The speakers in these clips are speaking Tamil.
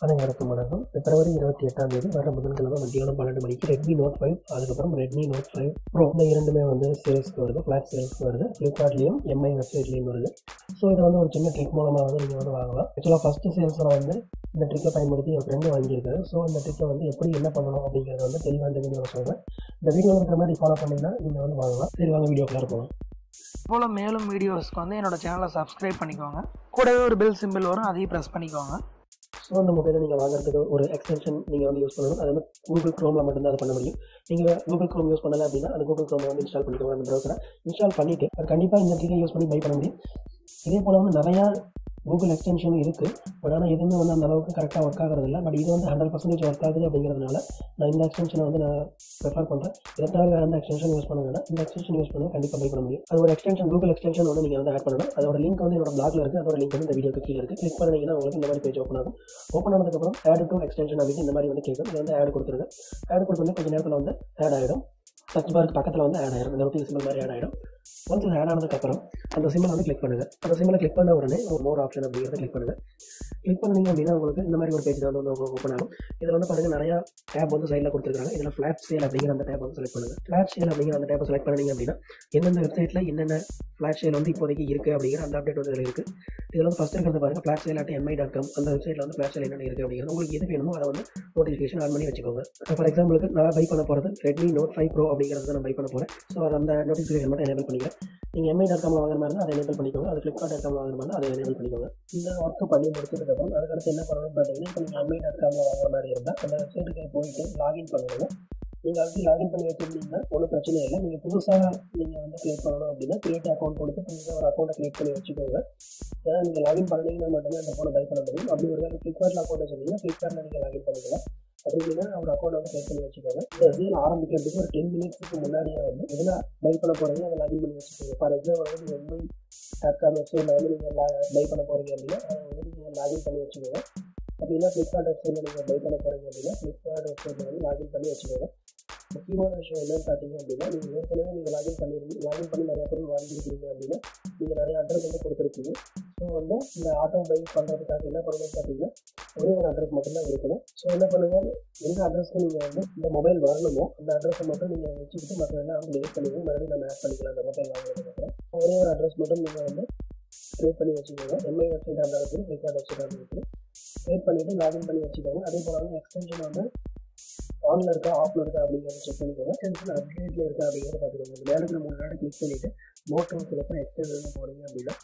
அனைவருக்கும் வணக்கம் பிப்ரவரி இருபத்தி எட்டாம் தேதி வர புதன்கிழமை மத்தியானம் பன்னெண்டு மணிக்கு ரெட்மி நோட் ஃபைவ் அதுக்கப்புறம் ரெட்மி நோட் ஃபைவ் ப்ரோ இந்த இரண்டுமே வந்து சேல்ஸ்க்கு வருது ஃப்ளாட் சேல்ஸ்க்கு வருது ஃப்ளிப்கார்ட்லேயும் எம்ஐ வெப்சைட்லேயும் வருது ஸோ இதை வந்து ஒரு சின்ன ட்ரிக் மூலமாக வந்து நீங்கள் வந்து வாங்கலாம் ஆக்சுவலாக ஃபஸ்ட்டு சேல்ஸில் வந்து இந்த ட்ரிக்கை பயன்படுத்தி என் ஃப்ரெண்டு வாங்கியிருக்காரு ஸோ இந்த ட்ரிக்கை வந்து எப்படி என்ன பண்ணணும் அப்படிங்கிறத வந்து தெளிவாக இந்த வீடியோ சொல்கிறேன் இந்த வீடியோ இருக்கிற மாதிரி ஃபாலோ பண்ணிங்கன்னா நீங்கள் வந்து வாங்கலாம் சரி வாங்க வீடியோக்குள்ளே போகலாம் போல் மேலும் வீடியோஸ்க்கு வந்து என்னோட சேனலை சப்ஸ்கிரைப் பண்ணிக்கோங்க கூடவே ஒரு பெல் சிம்பிள் வரும் அதையும் ப்ரெஸ் பண்ணிக்கோங்க ஸோ அந்த மொபைலை நீங்கள் வாங்குறதுக்கு ஒரு எக்ஸ்டென்ஷன் நீங்கள் வந்து யூஸ் பண்ணணும் அது வந்து கூகுள் க்ரோமில் மட்டும்தான் அதை பண்ண முடியும் நீங்கள் கூகுள் க்ரோம் யூஸ் பண்ணலை அப்படின்னா அது கூகுள் க்ரோமில் வந்து இன்ஸ்டால் பண்ணிக்கோங்க அந்த ப்ரௌசரை இன்ஸ்டால் பண்ணிவிட்டு அது கண்டிப்பாக இந்த ட்ரிக்கை யூஸ் பண்ணி பை பண்ண முடியும் இதே போல் வந்து நிறையா கூகுள் எக்ஸ்டென்ஷன் இருக்குது பட் ஆனால் எதுவுமே வந்து அந்த அளவுக்கு கரெக்டாக ஒர்க் ஆகிறது இல்லை பட் இது வந்து ஹண்ட்ரட் பர்சன்டேஜ் ஒர்க் ஆகுது அப்படிங்கிறதுனால நான் இந்த எக்ஸ்டென்ஷனை வந்து நான் ப்ரிஃபர் பண்ணுறேன் இதை தவிர வேறு எந்த எக்ஸ்டென்ஷன் யூஸ் பண்ண வேணாம் இந்த எக்ஸ்டென்ஷன் யூஸ் பண்ணி கண்டிப்பாக பை பண்ண முடியும் அது ஒரு எக்ஸ்டென்ஷன் கூகுள் எக்ஸ்டென்ஷன் வந்து நீங்கள் வந்து ஆட் பண்ணணும் அதோட லிங்க் வந்து என்னோட பிளாக்ல இருக்குது அதோட லிங்க் வந்து இந்த வீடியோக்கு கீழே இருக்குது கிளிக் பண்ணிங்கன்னா உங்களுக்கு இந்த மாதிரி பேஜ் ஓப்பன் ஆகும் ஓப்பன் ஆனதுக்கப்புறம் ஆட் டு எக்ஸ்டென்ஷன் அப்படின்னு இந்த மாதிரி வந்து கேட்கும் இது வந்து ஆட் கொடுத்துருங்க ஆட் கொடுத்தோன்னே கொஞ்சம் நேரத்தில் வந்து ஆட் ஆகிடும் சர்ச் பாருக்கு பக்கத்தில் வந்து ஆட் ஆயிடும் இந்த நோட்டிஃபிக் சிம்பிள் மாதிரி ஆட் ஆகிடும் ஒன்ஸ் இது ஆட் ஆனதுக்கப்புறம் அந்த சிம்பிள் வந்து கிளிக் பண்ணுங்கள் அந்த சிம்பிளை கிளிக் பண்ண உடனே ஒரு மோர் ஆப்ஷன் அப்படிங்கிறத கிளிக் பண்ணுங்கள் கிளிக் பண்ணீங்க அப்படின்னா உங்களுக்கு இந்த மாதிரி ஒரு பேஜ் தான் வந்து ஓப்பன் ஆகும் இதில் வந்து பாருங்கள் நிறையா டேப் வந்து சைடில் கொடுத்துருக்காங்க இதில் ஃப்ளாட் சேல் அப்படிங்கிற அந்த டேப் வந்து செலக்ட் பண்ணுங்கள் ஃப்ளாட் சேல் அப்படிங்கிற அந்த டேப்பை செலக்ட் பண்ணீங்க அப்படின்னா எந்தெந்த வெப்சைட்டில் என்னென்ன ஃப்ளாட் சேல் வந்து இப்போதைக்கு இருக்குது அப்படிங்கிற அந்த அப்டேட் வந்து இதில் இருக்குது இதில் வந்து ஃபஸ்ட் இருக்கிறது பாருங்கள் flat sale at MI dot com அந்த வெப்சைட்டில் வந்து ஃப்ளாட் சேல் என்னென்ன இருக்குது அப்படிங்கிறது உங்களுக்கு எது வேணுமோ அதை வந்து நோட்டிஃபிகேஷன் ஆன் பண்ணி வச்சுக்கோங்க ஃபார் எக்ஸாம்பிளுக்கு நான் பை பண்ண போகிறது ரெட்மி நோட் ஃபைவ் ப்ரோ அப்படிங்கிறது நான் பை பண்ண போகிறேன் ஸோ அது அந்த நோட்டிஃபிகேஷன் மட்டும் எனேபிள் பண்ணிக்கிறேன் நீங்கள் எம்ஐ டாட் காமில் வாங்குற மாதிரி இருந்தால் அதை எனேபிள் பண்ணிக்கோங்க அது ஃப்ளிப்கார்ட் டாட் காமில் வாங்குற மாதிரி அதை எனேபிள் பண்ணிக்கோங்க இந்த ஒர்க்கு பண்ணி முடிச்சதுக்கப்புறம் அதுக்கடுத்து என்ன பண்ணணும்னு பார்த்தீங்கன்னா இப்போ நீங்கள் எம்ஐ டாட் காமில் வாங்குற மாதிரி இருந்தால் அந்த வெப்சைட்டுக்கு போயிட்டு லாகின் பண்ணுங்க நீங்கள் ஆல்ரெடி லாகின் பண்ணி வச்சிருந்தீங்கன்னா ஒன்றும் பிரச்சனை இல்லை நீங்கள் புதுசாக நீங்கள் வந்து க்ரியேட் பண்ணணும் அப்படின்னா க்ரியேட் அக்கௌண்ட் கொடுத்து புதுசாக ஒரு அக்கௌண்ட்டை க்ரியேட் பண்ணி வச்சுக்கோங்க ஏன்னா நீங்கள் லாகின் பண்ணீங்கன்னா மட்டுமே அந்த ஃபோனை பை பண்ண முடியும் அப்படி ஒரு ஃப்ளிப்கார்ட்டில் அக்கௌண்ட் வச்சிருந்தீங்கன்னா ஃப்ளிப்கார்ட்டில் நீங்கள் லாகின் பண்ணிக்கலாம் அப்படி இல்லைன்னா ஒரு அக்கௌண்ட் வந்து க்ரியேட் பண்ணி வச்சுக்கோங்க இந்த இதில் ஆரம்பிக்கிறதுக்கு ஒரு டென் மினிட்ஸ்க்கு முன்னாடியே வந்து எதில் பை பண்ண போகிறீங்க அதை லாகின் பண்ணி வச்சுக்கோங்க ஃபார் எக்ஸாம்பிள் வந்து நீங்கள் எம்ஐ டாட் காம் வெப்சைட்டில் வந்து நீங்கள் பை பண்ண போகிறீங்க அப்படின்னா அதை வந்து நீங்கள் லாகின் பண்ணி வச்சுக்கோங்க அப்படின்னா ஃப்ளிப்கார்ட் வெப்சைட்டில் நீங்கள் பை பண்ண போகிறீங்க அப்படின்னா ஃப்ளிப்கார்ட் வெப்சைட்டில் வந்து லாகின் பண்ணி வச்சுக்கோங்க முக்கியமான விஷயம் என்னன்னு பார்த்தீங்க அப்படின்னா நீங்கள் ஏற்கனவே நீங்கள் லாகின் பண்ணிருந்தீங்க லாகின் பண்ணி நிறைய பொருள் வாங்கியிருக்கீங்க அப்படின்னா நீங்கள் நிறைய அட்ரஸ் வந்து கொடுத்துருக்கீங்க ஸோ வந்து இந்த ஆட்டோ பை பண்ணுறதுக்காக என்ன பண்ணணும்னு பார்த்தீங்கன்னா ஒரே ஒரு அட்ரஸ் மட்டும்தான் இருக்கணும் ஸோ என்ன பண்ணுங்கள் எந்த அட்ரஸ்க்கு நீங்கள் வந்து இந்த மொபைல் வரணுமோ அந்த அட்ரஸை மட்டும் நீங்கள் வச்சுக்கிட்டு மற்ற எல்லாம் வந்து டெலிட் பண்ணிடுங்க மறுபடியும் நம்ம ஆட் பண்ணிக்கலாம் அந்த மொபைல் வாங்கினதுக்கப்புறம் ஒரே ஒரு அட்ரஸ் மட்டும் நீங்கள் வந்து க்ரியேட் பண்ணி வச்சுக்கோங்க எம்ஐ வெப்சைட்டாக இருந்தாலும் சரி ஃப்ளிப்கார்ட் வெப்சைட்டாக இருந்தாலும் சரி க்ரியேட் பண்ணிவிட்டு லாகின் பண்ணி வச்சுக்கோங்க அதே போல் வந்து எக்ஸ்டென்ஷன் வந்து ஆனில் இருக்கா ஆஃபில் இருக்கா அப்படிங்கிறத செக் பண்ணிக்கோங்க எக்ஸ்டென்ஷன் அப்டேட்டில் இருக்கா அப்படிங்கிறத பார்த்துக்கோங்க இந்த மேலே இருக்கிற மூணு நாடு கிளிக் பண்ணிவிட்டு மோட்டர் சிலப்போ எக்ஸ்டென்ஷன் போனீங்க அப்படின்னா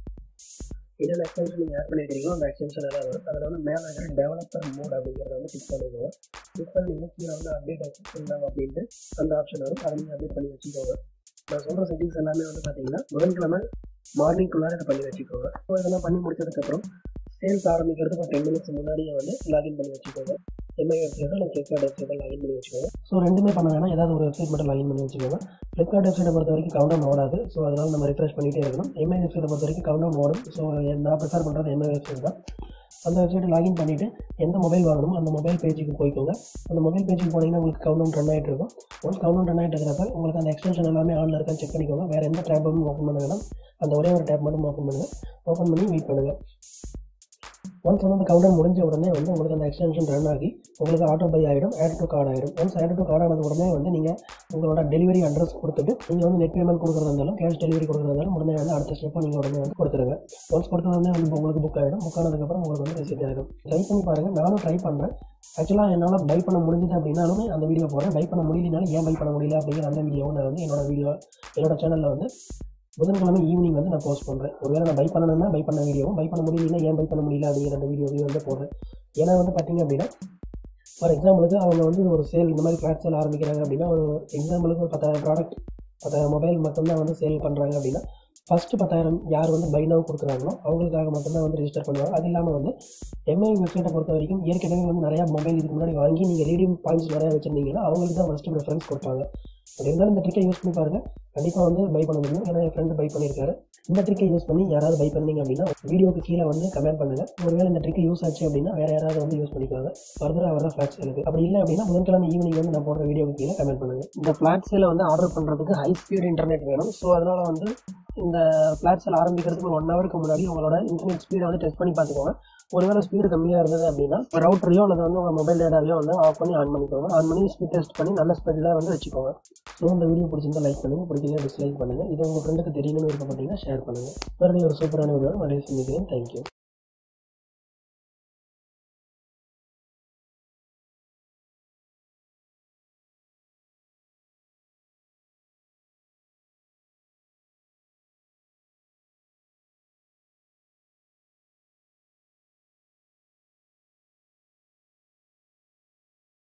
என்னென்ன எக்ஸ்டென்ஷன் நீங்கள் ஆட் பண்ணிக்கிறீங்களோ அந்த எக்ஸ்டென்ஷன் எல்லாம் வரும் அதில் வந்து மேலே இருக்கிற டெவலப்பர் மோட் அப்படிங்கிறத வந்து கிளிக் பண்ணிக்கோங்க கிளிக் பண்ணிங்கன்னா கீழே வந்து அப்டேட் எக்ஸ்டென்ஷன் அப்படின்ட்டு அந்த ஆப்ஷன் வரும் அதை நீங்கள் அப்டேட் பண்ணி வச்சுக்கோங்க நான் சொல்கிற செட்டிங்ஸ் எல்லாமே வந்து பார்த்தீங்கன்னா புதன்கிழமை மார்னிங்குள்ளார இதை பண்ணி வச்சுக்கோங்க ஸோ இதெல்லாம் பண்ணி முடிச்சதுக்கப்புறம் சேல்ஸ் ஆரம்பிக்கிறதுக்கு ஒரு டென் மினிட்ஸ் முன்னாடியே வந்து லாகின் பண்ணி வச்சுக்கோங்க எம்ஐ வெப்சைட்டோ இல்லை ஃப்ளிப்கார்ட் வெப்சைட்டோ லாகின் பண்ணி வச்சுக்கோங்க ஸோ ரெண்டுமே பண்ண வேணாம் ஏதாவது ஒரு வெப்சைட் மட்டும் லாகின் பண்ணி வச்சுக்கோங்க ஃப்ளிப்கார்ட் வெப்சைட்டை பொறுத்த வரைக்கும் கவுண்ட் டவுன் ஓடாது ஸோ அதனால் நம்ம ரிஃப்ரெஷ் பண்ணிகிட்டே இருக்கணும் எம்ஐ வெப்சைட்டை பொறுத்த வரைக்கும் கவுண்ட் டவுன் ஓடும் ஸோ நான் ப்ரிஃபர் பண்ணுறது எம்ஐ வெப்சைட் தான் அந்த வெப்சைட்டை லாகின் பண்ணிவிட்டு எந்த மொபைல் வாங்கணுமோ அந்த மொபைல் பேஜுக்கு போய்க்கோங்க அந்த மொபைல் பேஜுக்கு போனீங்கன்னா உங்களுக்கு கவுண்ட் டவுன் ரன் ஆகிட்டு இருக்கும் ஒன்ஸ் கவுண்ட் டவுன் ரன் ஆகிட்டு இருக்கிறப்ப உங்களுக்கு அந்த எக்ஸ்டென்ஷன் எல்லாமே ஆனில் இருக்கான்னு செக் பண்ணிக்கோங்க வேறு எந்த டேப்பும் ஓப்பன் பண்ண வேணாம் அந்த ஒரே ஒரு டேப் மட்டும் ஓப்பன் பண்ணுங்கள் ஓப்பன் பண்ணி வெயிட் பண்ணுங்கள் ஒன்ஸ் வந்து அந்த கவுண்டர் முடிஞ்ச உடனே வந்து உங்களுக்கு அந்த எக்ஸ்டென்ஷன் ரன் ஆகி உங்களுக்கு ஆட்டோ பை ஆகிடும் ஆட் டு கார்டு ஆகிடும் ஒன்ஸ் ஆட் டு கார்டு ஆனது உடனே வந்து நீங்கள் உங்களோட டெலிவரி அட்ரஸ் கொடுத்துட்டு நீங்கள் வந்து நெட் பேமெண்ட் கொடுக்குறதா இருந்தாலும் கேஷ் டெலிவரி கொடுக்குறதா இருந்தாலும் உடனே வந்து அடுத்த ஸ்டெப்பை நீங்கள் உடனே வந்து கொடுத்துருங்க ஒன்ஸ் கொடுத்த உடனே வந்து உங்களுக்கு புக் ஆகிடும் புக் ஆனதுக்கப்புறம் உங்களுக்கு வந்து ரிசீட் ஆகிடும் ட்ரை பண்ணி பாருங்கள் நானும் ட்ரை பண்ணுறேன் ஆக்சுவலாக என்னால் பை பண்ண முடிஞ்சது அப்படின்னாலுமே அந்த வீடியோ போடுறேன் பை பண்ண முடியலனாலும் ஏன் பை பண்ண முடியல அப்படிங்கிற அந்த வீடியோவும் நான் வந்து என்னோட வீடியோ என்னோட சேனலில் வந்து புதன்கிழமை ஈவினிங் வந்து நான் போஸ்ட் பண்ணுறேன் ஒருவேளை நான் பை பண்ணணும்னா பை பண்ண வீடியோவும் பை பண்ண முடியலன்னா ஏன் பை பண்ண முடியல அப்படிங்கிற அந்த வீடியோவையும் வந்து போடுறேன் ஏன்னா வந்து பார்த்தீங்க அப்படின்னா ஃபார் எக்ஸாம்பிளுக்கு அவங்க வந்து ஒரு சேல் இந்த மாதிரி ஃப்ளாட் சேல் ஆரம்பிக்கிறாங்க அப்படின்னா ஒரு எக்ஸாம்பிளுக்கு ஒரு பத்தாயிரம் ப்ராடக்ட் பத்தாயிரம் மொபைல் மட்டும்தான் வந்து சேல் பண்ணுறாங்க அப்படின்னா ஃபஸ்ட்டு பத்தாயிரம் யார் வந்து பைனாவும் கொடுக்குறாங்களோ அவங்களுக்காக மட்டும்தான் வந்து ரெஜிஸ்டர் பண்ணுவாங்க அது இல்லாமல் வந்து எம்ஐ வெப்சைட்டை பொறுத்த வரைக்கும் ஏற்கனவே வந்து நிறையா மொபைல் இதுக்கு முன்னாடி வாங்கி நீங்கள் ரீடிங் பாயிண்ட்ஸ் நிறையா வச்சுருந்தீங்கன்னா அவங்களுக்கு தான் ஃபஸ்ட்டு ப்ரிஃபரன்ஸ் கொடுப்பாங்க அப்படி இருந்தாலும் இந்த ட்ரிக்கை யூஸ் பண்ணி பாருங்கள் கண்டிப்பாக வந்து பை பண்ண முடியும் ஏன்னா என் ஃப்ரெண்டு பை பண்ணியிருக்காரு இந்த ட்ரிக்கை யூஸ் பண்ணி யாராவது பை பண்ணீங்க அப்படின்னா வீடியோக்கு கீழே வந்து கமெண்ட் பண்ணுங்கள் ஒருவேளை இந்த ட்ரிக்கை யூஸ் ஆச்சு அப்படின்னா வேறு யாராவது வந்து யூஸ் பண்ணிக்குவாங்க ஃபர்தராக வர ஃப்ளாட் சேலுக்கு அப்படி இல்லை அப்படின்னா புதன்கிழமை ஈவினிங் வந்து நான் போடுற வீடியோக்கு கீழே கமெண்ட் பண்ணுங்கள் இந்த ஃப்ளாட் சேலை வந்து ஆர்டர் பண்ணுறதுக்கு ஹை ஸ்பீட் இன்டர்நெட் வேணும் ஸோ அதனால் வந்து இந்த ஃப்ளாட் சேல் ஆரம்பிக்கிறதுக்கு ஒரு ஒன் ஹவருக்கு முன்னாடி உங்களோட இன்டர்நெட் ஸ்பீடை வந்து டெஸ்ட் பண்ணி பார்த்துக்கோங்க ஒருவேளை ஸ்பீடு கம்மியாக இருந்தது அப்படின்னா ரவுட்டரையோ அல்லது வந்து உங்கள் மொபைல் டேட்டாவையோ வந்து ஆஃப் பண்ணி ஆன் பண்ணிக்கோங்க ஆன் பண்ணி ஸ்பீட் டெஸ்ட் பண்ணி நல்ல ஸ்பீடில் வந்து வச்சுக்கோங்க ஸோ இந்த வீடியோ பிடிச்சிருந்தா லைக் பண்ணுங்கள் பிடிக்கல டிஸ்லைக் பண்ணுங்கள் இது உங்கள் ஃப்ரெண்டுக்கு தெரியணும்னு விருப்பப்பட்டீங்கன்னா ஷேர் பண்ணுங்கள் மறுபடியும் ஒரு சூப்பரான வீடியோ மறுபடியும் சந்திக்கிறேன் தேங்க்யூ